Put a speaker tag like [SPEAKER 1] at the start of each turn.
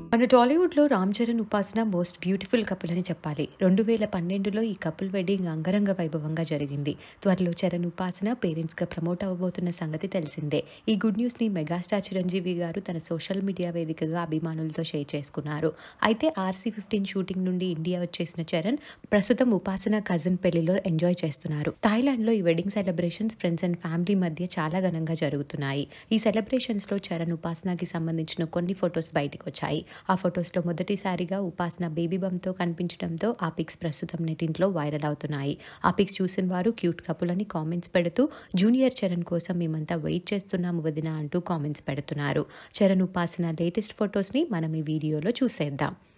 [SPEAKER 1] మన టాలీవుడ్లో రామ్ చరణ్ ఉపాసన మోస్ట్ బ్యూటిఫుల్ కపుల్ అని చెప్పాలి రెండు వేల పన్నెండులో ఈ కపుల్ వెడ్డింగ్ అంగరంగ వైభవంగా జరిగింది త్వరలో చరణ్ ఉపాసన పేరెంట్స్గా ప్రమోట్ అవ్వబోతున్న సంగతి తెలిసిందే ఈ గుడ్ న్యూస్ని మెగాస్టార్ చిరంజీవి గారు తన సోషల్ మీడియా వేదికగా అభిమానులతో షేర్ చేసుకున్నారు అయితే ఆర్సీ ఫిఫ్టీన్ షూటింగ్ నుండి ఇండియా వచ్చేసిన చరణ్ ప్రస్తుతం ఉపాసన కజిన్ పెళ్లిలో ఎంజాయ్ చేస్తున్నారు థాయిలాండ్లో ఈ wedding celebrations friends and family మధ్య చాలా ఘనంగా జరుగుతున్నాయి ఈ సెలబ్రేషన్స్లో చరణ్ ఉపాసనకి సంబంధించిన కొన్ని ఫొటోస్ బయటకు వచ్చాయి ఆ ఫొటోస్లో మొదటిసారిగా ఉపాసన బేబీ బంతో కనిపించడంతో ఆ పిక్స్ ప్రస్తుతం నెటింట్లో వైరల్ అవుతున్నాయి ఆ పిక్స్ చూసిన వారు క్యూట్ కపుల్ అని కామెంట్స్ పెడుతూ జూనియర్ చరణ్ కోసం మేమంతా వెయిట్ చేస్తున్నాము వదిన అంటూ కామెంట్స్ పెడుతున్నారు చరణ్ ఉపాసన లేటెస్ట్ ఫొటోస్ని మనం ఈ వీడియోలో చూసేద్దాం